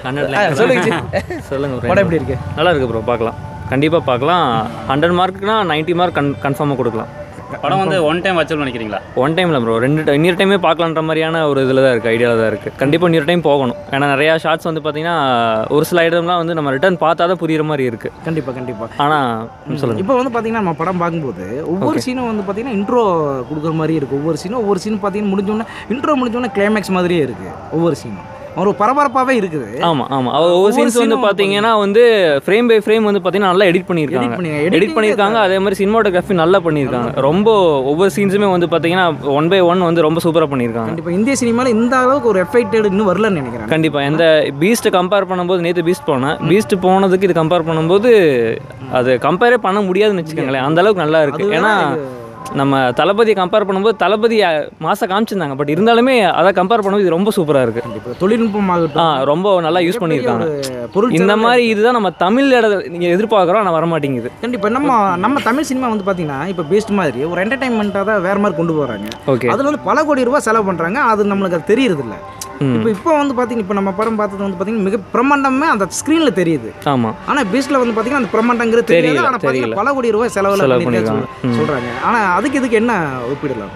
கன்னடில் சொல்லுங்க சொல்லுங்க bro. படம் எப்படி இருக்கு நல்லா இருக்கு ப்ரோ பார்க்கலாம் கண்டிப்பாக பார்க்கலாம் ஹண்ட்ரட் மார்க்குனா 90 மார்க் கன் கன்ஃபார்மாக கொடுக்கலாம் படம் வந்து ஒன் டைம் வச்சு நினைக்கிறீங்களா ஒன் டைமில் ப்ரோ ரெண்டு ti- இன்னொரு டைமே பார்க்கலான்ற மாதிரியான ஒரு இதில் தான் இருக்குது ஐடியாவில் தான் இருக்குது கண்டிப்பாக இன்னொரு டைம் போகணும் ஏன்னா நிறையா ஷார்ட்ஸ் வந்து பார்த்தீங்கன்னா ஒரு சில ஐட்டம்லாம் வந்து நம்ம ரிட்டர்ன் பார்த்தா தான் புரியுற மாதிரி இருக்குது கண்டிப்பா கண்டிப்பா ஆனால் சொல்லுங்கள் இப்போ வந்து பார்த்தீங்கன்னா நம்ம படம் பார்க்கும்போது ஒவ்வொரு சீனும் வந்து பார்த்தீங்கன்னா இன்ட்ரோ கொடுக்குற மாதிரி இருக்குது ஒவ்வொரு சீனும் ஒவ்வொரு சீன் பார்த்தீங்கன்னா முடிஞ்சோடனே இன்ட்ரோ முடிஞ்சோடனே கிளைமேக்ஸ் மாதிரியே இருக்குது ஒவ்வொரு சீனும் ஒரு பரபரப்பாகவே இருக்குது ஆமாம் ஆமாம் அவ ஒவ்வொரு ஒவ்வொரு சீன்ஸ் வந்து scene-ம் பார்த்தீங்கன்னா வந்து ஃப்ரேம் பை ஃப்ரேம் வந்து பார்த்தீங்கன்னா நல்லா எடிட் பண்ணியிருக்காங்க Edit பண்ணி- எடிட் editing பண்ணியிருக்காங்க அதே மாதிரி சினிமாட்டோகிராஃபி நல்லா பண்ணியிருக்காங்க ரொம்ப ஒவ்வொரு சீன்ஸுமே வந்து பார்த்தீங்கன்னா ஒன் பை ஒன் வந்து ரொம்ப சூப்பராக பண்ணியிருக்காங்க கண்டிப்பாக இந்திய சினிமாவில் இந்த அளவுக்கு ஒரு எஃபெக்டட் இன்னும் வரலன்னு நினைக்கிறேன் கண்டிப்பாக எந்த பீஸ்ட்டை கம்பேர் பண்ணும்போது நேற்று பீஸ்ட் போனேன் பீஸ்ட் போனதுக்கு இது கம்பேர் பண்ணும்போது அது கம்பேரே பண்ண முடியாதுன்னு வச்சுக்கோங்களேன் அந்த அளவுக்கு நல்லா இருக்கு அது ஏன்னா நம்ம தளபதியை கம்பேர் பண்ணும்போது தளபதி மாசம் காமிச்சிருந்தாங்க பட் இருந்தாலுமே அதை கம்பேர் பண்ணும்போது இது ரொம்ப சூப்பராக இருக்கு இப்போ தொழில்நுட்பம் ஆ ஆகட்டும் ரொம்ப நல்லா யூஸ் பண்ணியிருக்காங்க ஒரு பொருள் இந்த செலவு- மாதிரி இதுதான் நம்ம தமிழ் இடத்துல நீங்கள் எதிர்பார்க்குறோம் ஆனால் வரமாட்டேங்குது கண்டிப்பா நம்ம நம்ம தமிழ் சினிமா வந்து பார்த்தீங்கன்னா இப்போ பேஸ்ட் மாதிரி ஒரு என்டர்டைன்மெண்ட்டாக தான் வேற மாதிரி கொண்டு போகிறாங்க ஓகே அதில் வந்து பல கோடி ரூபாய் செலவு பண்ணுறாங்க அது நம்மளுக்கு அது தெரியறது இல்ல ம் இப்போ இப்போ வந்து பார்த்தீங்கன்னா இப்போ நம்ம படம் பார்த்தது வந்து பார்த்தீங்கன்னா மிக பிரம்மாண்டமே அந்த ஸ்க்ரீனில் தெரியுது ஆமாம் ஆனால் பீஸ்ட்ல வந்து பார்த்தீங்கன்னா அந்த பிரம்மாண்டங்கிறது தெரியல தெரியல, ஆனால் பார்த்தீங்கன்னா தெரியல. பல கோடி ரூபாய் செலவில் செலவு பண்ணியிருக்காங்க பண்ணியிருக்காங்க. ம். சொல்கிறாங்க ஆனால் அதுக்கு இதுக்கு என்ன ஒப்பிடலாம்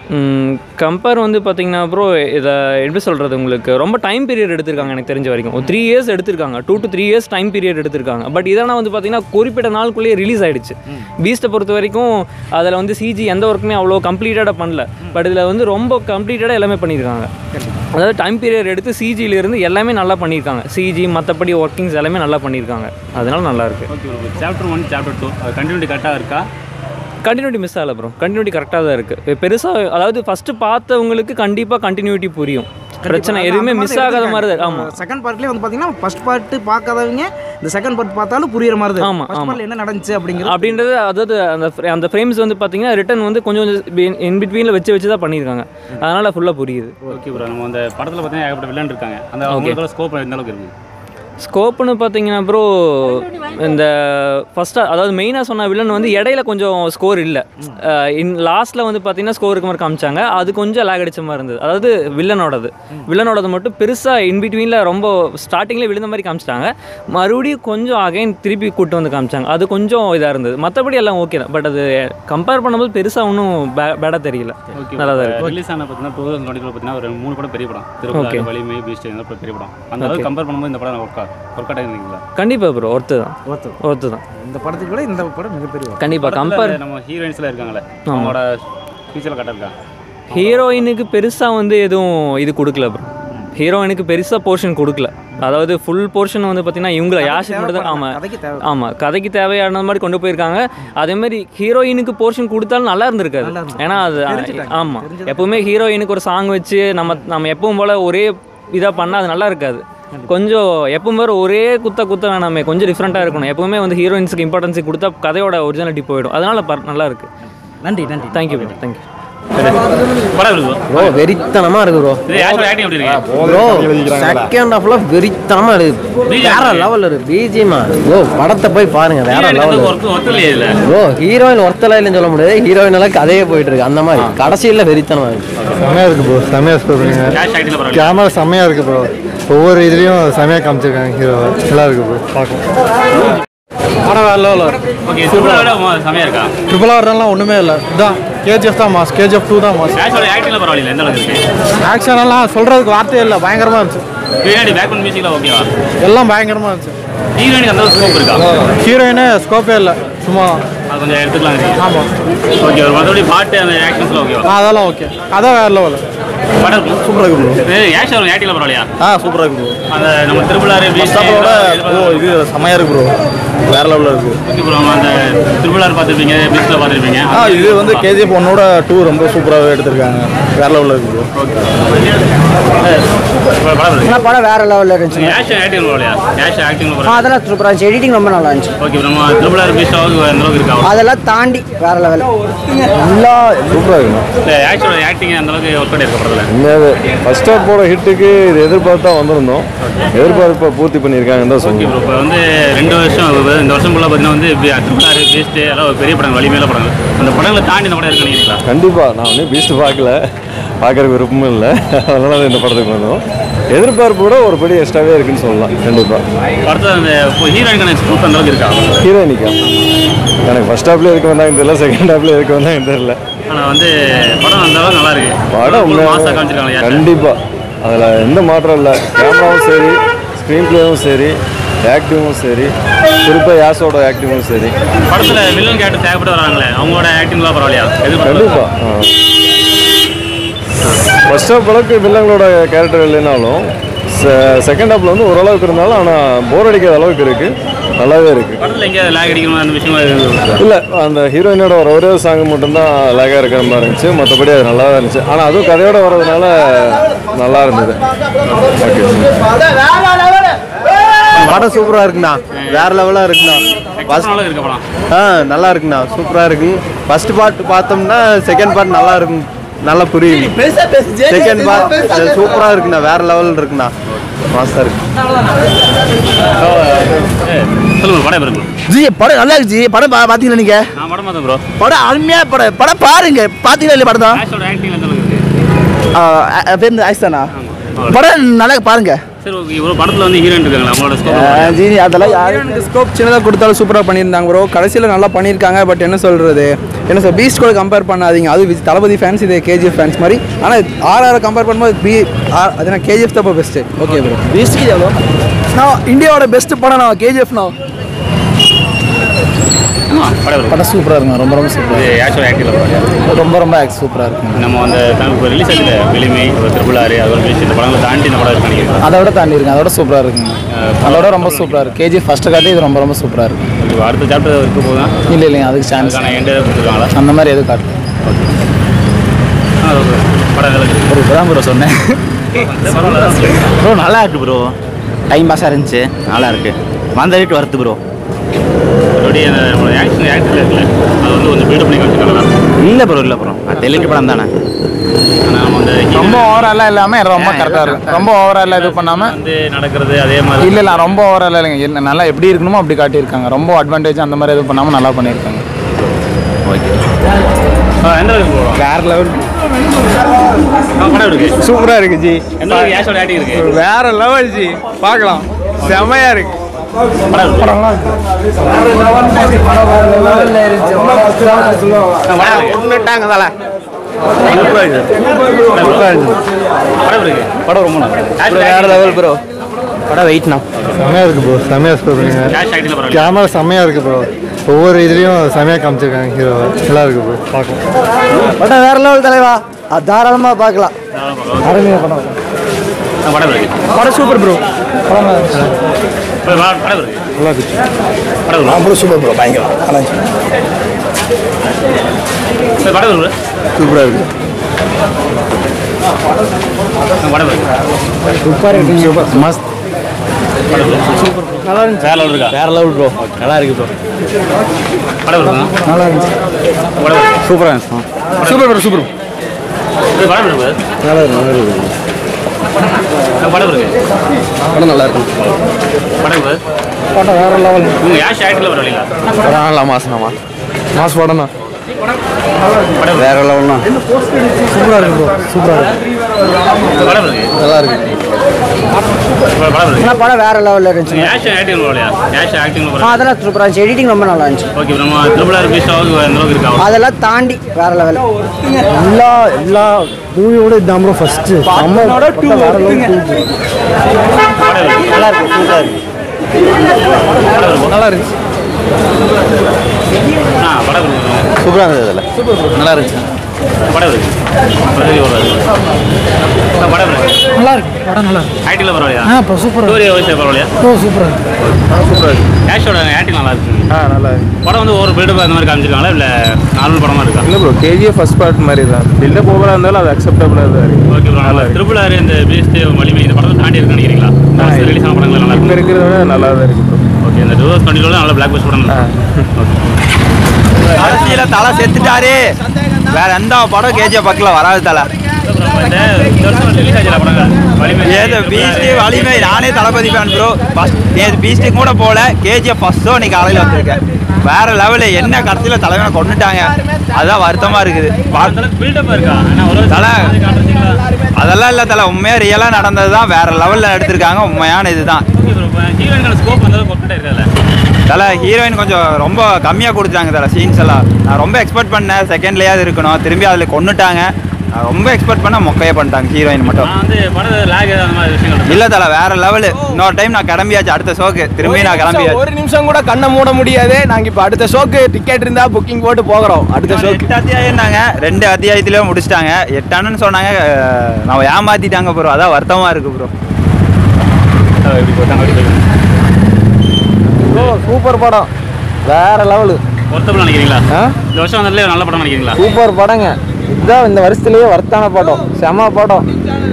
கம்பேர் வந்து பார்த்தீங்கன்னா ப்ரோ இதை எப்படி சொல்கிறது உங்களுக்கு ரொம்ப டைம் பீரியட் எடுத்திருக்காங்க எனக்கு தெரிஞ்ச வரைக்கும் ஒரு த்ரீ இயர்ஸ் எடுத்திருக்காங்க two to three years time period எடுத்திருக்காங்க பட் இதெல்லாம் வந்து பார்த்தீங்கன்னா குறிப்பிட்ட நாளுக்குள்ளேயே ரிலீஸ் ஆயிடுச்சு பீஸ்ட்டை பொறுத்த வரைக்கும் அதில் வந்து சிஜி எந்த ஒர்க்குமே அவ்வளோ கம்ப்ளீட்டடாக பண்ணல பட் இதில் வந்து ரொம்ப கம்ப்ளீட்டடாக எல்லாமே பண்ணியிருக்காங்க அதாவது டைம் பீரியட் எடுத்து CG ல இருந்து எல்லாமே நல்லா பண்ணியிருக்காங்க சிஜி மற்றபடி ஒர்க்கிங்ஸ் எல்லாமே நல்லா பண்ணியிருக்காங்க அதனால நல்லா இருக்கு okay chapter one chapter two அது கண்டினியூட்டி கரெக்டாக இருக்கா கண்டினியூட்டி மிஸ் ஆகல ப்ரோ கண்டினியூட்டி கரெக்டாக தான் இருக்குது பெருசாக அதாவது ஃபஸ்ட்டு பார்த்தவங்களுக்கு கண்டிப்பாக கண்டினியூட்டி புரியும் பிரச்சனை எதுவுமே மிஸ் ஆகாத மாதிரி தான் ஆமாம் செகண்ட் பார்ட்லேயே வந்து பார்த்தீங்கன்னா ஃபர்ஸ்ட் பார்ட் பார்க்காதவங்க இந்த செகண்ட் பார்ட் பார்த்தாலும் புரியுற மாதிரி தான் ஆமா, ஃபர்ஸ்ட் ஆமா. பார்ட்ல என்ன நடந்துச்சு அப்படிங்கிறது அப்படின்றது அதாவது அந்த fr- அந்த ஃப்ரேம்ஸ் வந்து பார்த்தீங்கன்னா ரிட்டன் வந்து கொஞ்சம் இன் பிட்வீனில் வச்சு வச்சு தான் பண்ணியிருக்காங்க அதனால் ஃபுல்லாக புரியுது ஓகே ப்ரோ நம்ம அந்த படத்தில் பார்த்தீங்கன்னா ஏகப்பட்ட வில்லன் இருக்காங்க அந்த அவங்களோட ஸ்கோப் எந்த அளவுக்கு இருக்குது ஸ்கோப்னு பார்த்தீங்கன்னா ப்ரோ இந்த ஃபஸ்ட்டாக அதாவது மெயினாக சொன்ன வில்லன் வந்து இடையில கொஞ்சம் ஸ்கோர் இல்லை இன் லாஸ்ட்டில் வந்து பார்த்தீங்கன்னா ஸ்கோர் இருக்க மாதிரி காமிச்சாங்க அது கொஞ்சம் லேக் அடிச்ச மாதிரி இருந்தது அதாவது வில்லனோடது வில்லனோடது மட்டும் பெருசாக இன் பிட்வீனில் ரொம்ப ஸ்டார்டிங்கில் விழுந்த மாதிரி காமிச்சிட்டாங்க மறுபடியும் கொஞ்சம் அகைன் திருப்பி கூட்டு வந்து காமிச்சாங்க அது கொஞ்சம் இதாக இருந்தது மற்றபடி எல்லாம் ஓகே தான் பட் அது கம்பேர் பண்ணும்போது பெருசாக ஒன்றும் பேடாக தெரியல ஓகே நல்லா தான் இருக்கு ரிலீஸ் ஆன பார்த்தீங்கன்னா டூ தௌசண்ட் டுவெண்ட்டி பார்த்தீங்கன்னா ஒரு மூணு படம் பெரிய படம் திருப்பதி வலிமை பீஸ்ட் இந்த படம் பெரிய படம் அந்த அளவுக்கு கம்பேர் பண்ணும்போது இந்த படம் ஒர்க் ஒர்க் அவுட் ஆயிருந்தீங்களா கண்டிப்பாக ப்ரோ ஒர்த்து தான் ஒருத்தர் ஒர்த்து தான் இந்த படத்துக்கு விட இந்த படம் மிகப்பெரிய ஒரு கண்டிப்பாக கம்பேர் படத்துல நம்ம ஹீரோயின்ஸ்ல இருக்காங்களே அவங்களோட ஃபியூச்சரில் கரெக்டாக இருக்கா ஹீரோயினுக்கு பெருசாக வந்து எதுவும் இது கொடுக்கல ப்ரோ ஹீரோயினுக்கு பெருசாக போர்ஷன் கொடுக்கல அதாவது ஃபுல் போர்ஷன் வந்து பார்த்தீங்கன்னா இவங்கள யாஷிக் மட்டும் தான் ஆமாம் கதைக்கு தேவை ஆமாம் கதைக்கு தேவையான மாதிரி கொண்டு போயிருக்காங்க அதே மாதிரி ஹீரோயினுக்கு போர்ஷன் கொடுத்தாலும் நல்லா இருந்திருக்காது நல்லா இருந்திருக்கும். ஏன்னா அது தெரிஞ்சுட்டாங்க. ஆமாம் தெரிஞ்சது. எப்பவுமே ஹீரோயினுக்கு ஒரு சாங் வச்சு நம்ம நம்ம எப்பவும் போல் ஒரே இதாக பண்ணால் அது நல்லா இருக்காது கொஞ்சம் எப்பவும் போல ஒரே குத்த குத்த வேணாமே கொஞ்சம் டிஃப்ரெண்ட்டாக இருக்கணும் எப்பவுமே வந்து ஹீரோயின்ஸுக்கு இம்பார்ட்டன்ஸ் கொடுத்தா கதையோட ஒரிஜினாலிட்டி போயிடும் அதனால பர் நல்லா இருக்கு நன்றி நன்றி தேங்க்யூ ப்ரோ தேங்க்யூ படம் இருக்கு ப்ரோ வெறித்தனமா இருக்கு ப்ரோ இது ஆக்சுவல் ஆக்டிங் எப்படி இருக்கு ப்ரோ செகண்ட் ஹாஃப்ல வெறித்தனமா இருக்கு வேற லெவல் இருக்கு பிஜிமா ப்ரோ படத்தை போய் பாருங்க வேற லெவல் ஒர்க் ஒர்க் இல்லையா இதுல ப்ரோ ஹீரோயின் ஒருத்தல இல்லைன்னு சொல்ல முடியாது ஹீரோயின் எல்லாம் கதையே போயிட்டு இருக்கு அந்த மாதிரி கடைசியில் வெறித்தனமா இருக்கு செமையாக இருக்குது ப்ரோ செமையாக ஸ்கோர் பண்ணுங்க கேஷ் ஆக்டிங்ல பரவாயில்ல கேமரா செம்மையாக இருக்குது ப்ரோ ஒவ்வொரு இதுலேயும் செமையாக காமிச்சிருக்காங்க ஹீரோவை நல்லா இருக்குது ப்ரோ பார்க்கலாம் படம் வேற லெவலில் ஓகே சூப்பரா விட மோ- செமையா இருக்கா ட்ரிபிள் ஆர்லாம் ஒன்றுமே இல்லை இதான் கேஜிஎஃப் தான் மாஸ் கேஜிஎஃப் டூ தான் மாஸ் கேஷோட ஆக்டிங்ல பரவாயில்ல எந்த அளவுக்கு இருக்கு ஆக்ஷன் எல்லாம் சொல்கிறதுக்கு வார்த்தையே இல்லை பயங்கரமாக இருந்துச்சு பின்னாடி பேக்ரவுண்ட் மியூசிக்ல ஓகேவா எல்லாம் பயங்கரமாக இருந்துச்சு ஹீரோயினுக்கு அந்த ஸ்கோப் இருக்கா ஹீரோயினு ஸ்கோப்பே இல்லை சும்மா அது கொஞ்சம் எடுத்துக்கலாம் ஆமாம் ஓகே ஒரு மற்றபடி பாட்டு அந்த ஆக்ஷன்ஸ்ல ஓகேவா அதெல்லாம் ஓகே அதான் வேற லெவல் படம் சூப்பராக இருக்குது ப்ரோ ஏஷ் அவர் ஆக்டிங்ல பரவாயில்லையா ஆ சூப்பராக இருக்குது ப்ரோ அந்த நம்ம திருவிழாரு ஸ்டாப்போட ஓ இது செம்மையாக இருக்கு ப்ரோ வேற லெவலில் இருக்குது ஓகே ப்ரோ அந்த திருவிழார் பார்த்துருப்பீங்க பீச்சில் பார்த்துருப்பீங்க ஆ இது வந்து கேஜிஎஃப் ஒன்னோட டூ ரொம்ப சூப்பராகவே எடுத்திருக்காங்க வேற லெவலில் இருக்குது ப்ரோ படம் படம் வேற லெவலில் இருந்துச்சு ஏஷ் ஆக்டிங் பரவாயில்லையா ஏஷ் ஆக்டிங் ஆ, பரவாயில்ல அதெல்லாம் சூப்பராக இருந்துச்சு எடிட்டிங் ரொம்ப நல்லா இருந்துச்சு ஓகே ப்ரோ நம்ம திருவிழார் பீச் அளவுக்கு எந்த அளவுக்கு இருக்கா அதெல்லாம் தாண்டி வேற லெவல் நல்லா சூப்பராக இருக்குண்ணா ஆக்சுவல் ஆக்டிங் அந்த அளவுக்கு ஒர்க் பண்ணி இருக்க படத்தில் உண்மையாகவே ஃபர்ஸ்ட் ஹாஃப் போட ஹிட்டுக்கு இது எதிர்பார்த்து தான் வந்திருந்தோம் எதிர்பார்ப்பை பூர்த்தி பண்ணியிருக்காங்கன்னு தான் ஓகே சொல்லணும் ப்ரோ இப்போ வந்து ரெண்டு வருஷம் ஆகுது. இந்த வருஷம் ஃபுல்லாக பார்த்தீங்கன்னா வந்து திருவிழாரு பீஸ்ட் எல்லாம் ஒரு பெரிய படங்கள் வலிமையில படங்கள் அந்த படங்களை தாண்டி இந்த படம் இருக்கு நினைக்கிறீங்களா கண்டிப்பாக நான் வந்து பீஸ்ட் பார்க்கல பார்க்கறதுக்கு விருப்பமும் இல்லை அதனால தான் இந்த படத்துக்கு வந்தோம் எதிர்பார்ப்போட ஒரு படி எக்ஸ்ட்ராவே இருக்குன்னு சொல்லலாம் கண்டிப்பாக படத்தில் அந்த ஹீரோயினுக்கான ஸ்கூப் அந்த அளவுக்கு இருக்கா ஹீரோயினிக்கா எனக்கு ஃபர்ஸ்ட் ஹாப்ல இருக்க வந்தாங்க தெரியல செகண்ட் ஹாப்ல இருக்க வந்தாங்க தெரியல ஆனால் வந்து படம் அந்த அளவுக்கு நல்லா இருக்கு படம் ஒரு உண்மையாவே மாசாக காமிச்சிருக்காங்க யார்கிட்ட? கண்டிப்பா அதில் எந்த மாற்றம் இல்லை கேமராவும் சரி ஸ்க்ரீன் பிளேவும் சரி ஆக்டிவும் சரி குறிப்பாக யாஸோட ஆக்டிவும் சரி படத்தில் வில்லன் கேரக்டர் தேவைப்பட்டு வராங்களே அவங்களோட ஆக்டிங்லாம் பரவாயில்லையா எதிர்பார்க்கல கண்டிப்பா ஃபர்ஸ்ட் ஹாப் அளவுக்கு வில்லங்களோட கேரக்டர் இல்லைனாலும் செகண்ட் ஹாப்ல வந்து ஓரளவுக்கு இருந்தாலும் ஆனால் போர் அடிக்காத அளவுக்கு இருக்கு நல்லாவே இருக்கு படத்தில் எங்கேயாவது லேக் அடிக்கிற மாதிரி அந்த விஷயமா இருக்கு இல்லை அந்த ஹீரோயினோட ஒரு ஒரே சாங் மட்டும்தான் லேகாக இருக்கிற மாதிரி இருந்துச்சு மற்றபடி அது நல்லா தான் இருந்துச்சு ஆனால் அதுவும் கதையோட வர்றதுனால நல்லா இருந்தது ஓகே படம் சூப்பராக இருக்குண்ணா வேற லெவலாக இருக்குண்ணா ஃபர்ஸ்ட் அளவுக்கு இருக்க படம் ஆ நல்லா இருக்குண்ணா சூப்பராக இருக்கு ஃபர்ஸ்ட் பார்ட் பார்த்தோம்னா செகண்ட் பார்ட் நல்லா இருக்கும் நல்லா புரியும் செகண்ட் பார்ட் சூப்பராக இருக்குண்ணா வேற லெவலில் இருக்குண்ணா மாஸ்டர் இருக்கு சொல்லுங்க படம் எப்படி இருக்கு ஜி படம் நல்லா இருக்கு ஜி படம் பா- பாத்தீங்களா நீங்க நான் படம் பார்த்தேன் ப்ரோ படம் அருமையா படம் படம் பாருங்க பாத்தீங்களா இல்லையா படம் தான் ஆஷோட ஆக்டிங் அந்த அளவுக்கு இருக்கு பேருந்து ஆயிஸ்தானா படம் நல்லா பாருங்க சரி ஓகே இவ்வளோ படத்தில் வந்து ஹீரோயின் இருக்காங்களா அவங்களோட ஸ்கோப் ஜி அதெல்லாம் யாரும் ஹீரோனுக்கு ஸ்கோப் சின்னதாக கொடுத்தாலும் சூப்பராக பண்ணியிருந்தாங்க ப்ரோ கடைசியில் நல்லா பண்ணியிருக்காங்க பட் என்ன சொல்கிறது என்ன சொல் பீஸ்ட் கூட கம்பேர் பண்ணாதீங்க அது விஜய் தளபதி ஃபேன்ஸ் இது கேஜிஎஃப் ஃபேன்ஸ் மாதிரி ஆனால் ஆர்ஆர் கம்பேர் பண்ணும்போது பி ஆர் அது நான் கேஜிஎஃப் தான் பெஸ்ட்டு ஓகே ப்ரோ பீஸ்ட்க்கு எவ்வளோ நான் இந்தியாவோட பெஸ்ட் படம் நான் கேஜிஎஃப் நான் படம் இருக்கு படம் சூப்பராக இருக்குங்க ரொம்ப ரொம்ப சூப்பராக இது ஆஷோட ஆக்டிங்கில் பரவாயில்லையா ரொம்ப ரொம்ப சூப்பராக இருக்குங்க நம்ம அந்த இப்போ ரிலீஸ் ஆச்சுல வெளிமை திருவிழாறு அதோட விஷயம் இந்த படங்களை தாண்டி இந்த படம் இருக்கு நினைக்கிறேன் அதை விட தாண்டி இருக்குங்க அதோட சூப்பராக இருக்குங்க அதோட ரொம்ப சூப்பராக இருக்கு கேஜி ஃபர்ஸ்ட் காட்டி இது ரொம்ப ரொம்ப சூப்பராக இருக்கு இப்போ அடுத்த சாப்டர் இருக்க போதும் இல்லை இல்லைங்க அதுக்கு சான்ஸ் அதுக்கான எண்டு கொடுத்துருக்காங்களா அந்த மாதிரி எதுவும் காட்டு ஆ, ஓகே. படம் நல்லா இருக்கு ஒரு இப்பதான் ப்ரோ சொன்னேன் பரவாயில்ல ப்ரோ நல்லா இருக்கு ப்ரோ டைம் பாஸாக இருந்துச்சு நல்லா இருக்கு வந்த ரேட் வருது ப்ரோ அப்படியே அந்த நம்மளோட ஆக்ஷன் ஆக்டர் இருக்குல்ல அது வந்து கொஞ்சம் பில்டப் பண்ணி காமிச்சிருக்காங்களா இல்லை ப்ரோ இல்லை ப்ரோ தெலுங்கு படம் தானே ஆனால் நம்ம அந்த hero ரொம்ப ஓவராலாக இல்லாமல் ரொம்ப கரெக்டாக இருக்கும் ரொம்ப ஓவராலாக இது பண்ணாமல் வந்து நடக்கிறது அதே மாதிரி இல்லை இல்லை ரொம்ப ஓவராலாக இல்லைங்க இல்லை நல்லா எப்படி இருக்கணுமோ அப்படி காட்டியிருக்காங்க ரொம்ப அட்வான்டேஜ் அந்த மாதிரி எதுவும் பண்ணாமல் நல்லா பண்ணியிருக்காங்க ஆ, எந்த அளவுக்கு போகிறோம் வேற லெவல் படம் இருக்கு சூப்பராக இருக்கு ஜி எந்த அளவுக்கு ஆஷோட ஆக்டிங் இருக்கு வேற லெவல் ஜி பார்க்கலாம் செமையாக இருக்கு படம் இருக்கு கொண்டுட்டாங்க தலை படம் இருக்கு படம் ரொம்ப நல்லா வேற லெவல் ப்ரோ படம் வெயிட்ண்ணா செமையாக இருக்கு ப்ரோ செமையாக ஸ்கோர் பண்ணுங்க கேஷ் ஆக்டிங்ல பரவாயில்ல கேமரா செம்மையாக இருக்கு ப்ரோ ஒவ்வொரு இதுலேயும் செமையாக காமிச்சிருக்காங்க ஹீரோவை நல்லா இருக்கு ப்ரோ பார்க்கலாம் படம் வேற லெவல் தலைவா அது தாராளமாக பார்க்கலாம் படம் இருக்கு படம் சூப்பர் ப்ரோ படம் இருக்கு நல்லா இருக்கு படம் இருக்கு ப்ரோ சூப்பர் ப்ரோ பயங்கரம் நல்லா இருந்துச்சு சரி, படம் இருக்கு சூப்பராக இருக்கு படம் இருக்கு சூப்பர் இருக்கு சூப்பர் மஸ்த் நல்லா இருந்துச்சு வேற லெவல் இருக்கா வேற லெவல் ப்ரோ நல்லா இருக்கு ப்ரோ படம் இருக்கு நல்லா இருந்துச்சு படம் இருக்கு சூப்பராக இருந்துச்சு சூப்பர் ப்ரோ சூப்பர் இது படம் இருக்கு நல்லா இருக்கு நல்லா இருக்கு படம் இருக்கு படம் நல்லா இருக்கும் படம் இருக்கு படம் வேற லெவல் உங்க யாஷ் ஆக்டிங்ல பரவாயில்ல நல்லா மாசனாமா மாஸ் படம் தான் படம் வேற லெவல்னா சூப்பராக இருக்கு ப்ரோ சூப்பராக இருக்கு படம் இருக்கு நல்லா இருக்கு படம் இருக்கு ஆனால் படம் வேற லெவலில் இருந்துச்சு யாஷ் ஆக்டிங் பரவாயில்லையா யாஷ் ஆக்டிங்ல ஆ பரவாயில்ல அதெல்லாம் சூப்பராக இருந்துச்சு எடிட்டிங் ரொம்ப நல்லா இருந்துச்சு ஓகே நம்ம திருவிழா பீச் அளவுக்கு அந்த அளவுக்கு இருக்கா அதெல்லாம் தாண்டி வேற லெவல் எல்லா எல்லா மூவியோட இதான் ப்ரோ ஃபர்ஸ்ட் நம்ம வேற லெவல் படம் இருக்கு நல்லா இருக்கு சூப்பராக இருக்கு நல்லா இருந்துச்சு ஆ படம் இருக்கு சூப்பராக இருந்தது அதில் நல்லா இருந்துச்சு படம் இருக்கு பிரகதி வருவாரு ஆ, படம் இருக்கு நல்லா இருக்கு படம் நல்லா இருக்கு ஆக்டிங்ல பரவாயில்லையா ஆ இப்போ சூப்பராக ஸ்டோரி வயசு பரவாயில்லையா ஓ சூப்பராக இருக்கு கேஷோட ஆக்டிங் நல்லா இருக்கு ஆ நல்லா இருக்கு படம் வந்து ஒரு பில்டப் அந்த மாதிரி காமிச்சிருக்காங்களா இல்லை நார்மல் படமா இருக்கா இல்லை ப்ரோ கேஜிஎஃப் ஃபர்ஸ்ட் பார்ட் மாதிரி தான் பில்டப் ஓவராக இருந்தாலும் அது அக்செப்டபுளாக தான் இருக்கு ஓகே ப்ரோ நல்லா திருப்பூர் இந்த பீஸ்ட் வலிமை இந்த படத்தை தாண்டி இருக்கு நினைக்கிறீங்களா ரிலீஸ் ஆன படங்கள் நல்லா இப்போ இருக்கு இருக்கிறத விட நல்லா தான் இருக்கு ப்ரோ ஓகே இந்த டூ தௌசண்ட் டுவெண்ட்டி நல்ல பிளாக் பஸ் படம் கடைசியில் தலை செத்துட்டாரு வேற எந்த படம் கேஜிஎஃப் பக்கத்தில் வராது தலை இந்த வருஷம் ரிலீஸ் ஆச்சு படங்கள் வலிமை ஏது பீஸ்ட் வலிமை நானே தளபதி ஃபேன் ப்ரோ ஃபஸ்ட் நேற்று பீஸ்ட்டு கூட போல கேஜிஎஃப் ஃபஸ்ட்டோ இன்னைக்கு காலையில் வந்திருக்கேன் வேற லெவலு என்ன கடைசியில் தலைவனை கொண்டுட்டாங்க அதான் வருத்தமாக இருக்குது பார்த்து பில்டப் இருக்கா ஏன்னா ஒரு தலை காட்டுறீங்களா அதெல்லாம் இல்லை தலை உண்மையாக ரியலாக நடந்தது தான் வேற லெவலில் எடுத்திருக்காங்க உண்மையான இதுதான் ஹீரோயின்கான ஸ்கோப் வந்து கொண்டு இருக்காதுல்ல தலை ஹீரோயின் கொஞ்சம் ரொம்ப கம்மியாக கொடுத்தாங்க தலை சீன்ஸ் எல்லாம் நான் ரொம்ப எக்ஸ்பெக்ட் பண்ணேன் செகண்ட்லேயாவது இருக்கணும் திரும்பி அதில் கொண்டுட்டாங்க நான் ரொம்ப எக்ஸ்பெக்ட் பண்ண மொக்கையே பண்ணிட்டாங்க ஹீரோயின் மட்டும் நான் வந்து படத்தை லேக் அந்த மாதிரி விஷயங்கள் இல்ல தல வேற லெவலு இன்னொரு டைம் நான் கிளம்பியாச்சு அடுத்த ஷோக்கு திரும்பி நான் கிளம்பியாச்சு ஒரு நிமிஷம் கூட கண்ணை மூட முடியாது நாங்க இப்ப அடுத்த ஷோக்கு டிக்கெட் இருந்தா புக்கிங் போட்டு போகிறோம் அடுத்த ஷோக்கு எட்டு அத்தியாயம்னாங்க ரெண்டு அத்தியாயத்திலேயே முடிச்சிட்டாங்க எட்டானு சொன்னாங்க அஹ், நம்ம ஏமாத்திட்டாங்க ப்ரோ அதான் வருத்தமா இருக்கு ப்ரோ எப்படி போட்டாங்க அப்படி போய் ப்ரோ சூப்பர் படம் வேற லெவலு ஒருத்தப்பட நினைக்கிறீங்களா ஆ இந்த வருஷம் வந்ததுல நல்ல படம் நினைக்கிறீங்களா சூப்பர் படங்க இதுதான் இந்த வருஷத்துலயே வர்த்தான படம் செம படம்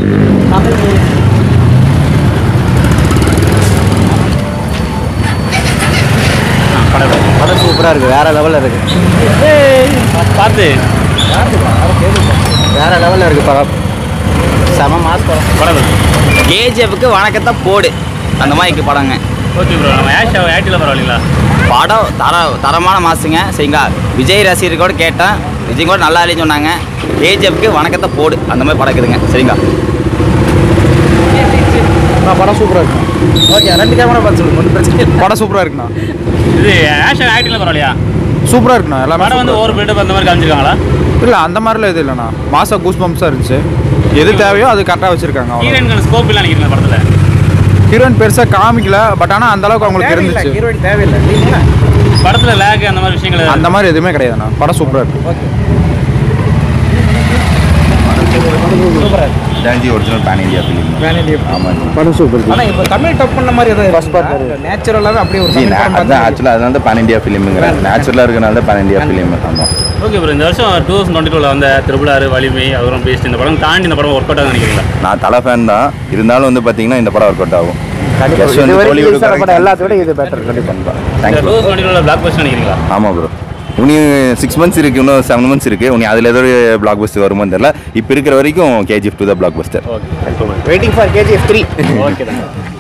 படம் படம் சூப்பராக இருக்குது வேற லெவலில் இருக்குது பார்த்து வேற லெவலில் இருக்குது படம் செம மாஸ் படம் படம் கேஜிஎஃப்க்கு வணக்கத்தை போடு அந்த மாதிரி படங்க ஓகே ப்ரோ நம்ம ஆஷ் ஆக்டிவில் பரவாயில்லைங்களா படம் தர தரமான மாசுங்க சரிங்களா விஜய் ரசிகர் கூட கேட்டேன் விஜய் கூட நல்லா இல்லைன்னு சொன்னாங்க கேஜிஎஃப்க்கு வணக்கத்தை போடு அந்த மாதிரி படம் இருக்குதுங்க சரிங்களா படம் சூப்பரா இருக்கு ஓகே ரெண்டு கேமரா பார்த்து சொல்லுங்க ஒன்றும் பிரச்சனை இல்லை படம் சூப்பரா இருக்குண்ணா இது ஆஷ் ஆக்டிவில் பரவாயில்லையா சூப்பரா இருக்குண்ணா எல்லாமே படம் வந்து ஓவர் பில்டப் அந்த மாதிரி காமிச்சிருக்காங்களா இல்லை அந்த மாதிரிலாம் எதுவும் இல்லைண்ணா மாசா கூஸ் பம்ப்ஸாக இருந்துச்சு எது தேவையோ அது கரெக்டாக வச்சிருக்காங்க அவ்வளோ ஹீரோயின்கான ஸ்கோப் இல்லை நினைக்கிறீங்க படத்தில் ஹீரோயின் பெருசாக காமிக்கல பட் ஆனால் அந்த அளவுக்கு அவங்களுக்கு தேவையில்லை இருந்துச்சு ஹீரோயின் தேவையில்லை இல்லைங்களா படத்தில் லேக் அந்த மாதிரி விஷயங்கள் அந்த மாதிரி எதுவுமே கிடையாதுண்ணா படம் சூப்பராக இருக்கு டான்ஜி ஒரிஜினல் பேன் இந்தியா ஃபிலிம் ஆமாம் படம் சூப்பர் ஆனால் இப்போ தமிழ் டப் பண்ண மாதிரி எதாவது First part மாதிரி. நேச்சுரலாகவே அப்படியே ஒரு ஜி தமிழ் நான் படம் அதான் பார்த்து ஆக்சுவலாக அதனால தான் பேன் இந்தியா ஃபிலிமுங்கிறேன் நேச்சுரலாக இருக்கனால தான் பேன் இந்தியா ஃபிலிம் ஆமாம் ஓகே ப்ரோ இந்த வருஷம் டூ தௌசண்ட் டுவெண்ட்டி டூவில் வந்த திருவிழாறு வலிமை அதுக்கப்புறம் பேஸ்ட் இந்த படம் தாண்டி இந்த படம் ஒர்க் அவுட் ஆகுது நினைக்கிறீங்களா நான் தலை ஃபேன் தான் இருந்தாலும் வந்து பார்த்தீங்கன்னா இந்த படம் ஒர்க் அவுட் ஆகும் Yes, இது வந்து வரைக்கும் Bollywood release ஆன படம் காரங்க எல்லாத்த விட இது better. கண்டிப்பா கண்டிப்பா இந்த தேங்க்யூ டூ தௌசண்ட் டுவெண்ட்டி டூவில் பிளாக் பஸ்ட் நினைக்கிறீங்களா ஆமாம் ப்ரோ இன்னும் சிக்ஸ் மந்த்ஸ் இருக்குது இன்னும் செவன் மந்த்ஸ் இருக்குது உனி அதில் ஏதோ பிளாக் பஸ்டர் வருமோன்னு தெரியல இப்போ இருக்கிற வரைக்கும் கேஜிஎஃப் டூ தான் blockbuster okay waiting for KGF three okay தான்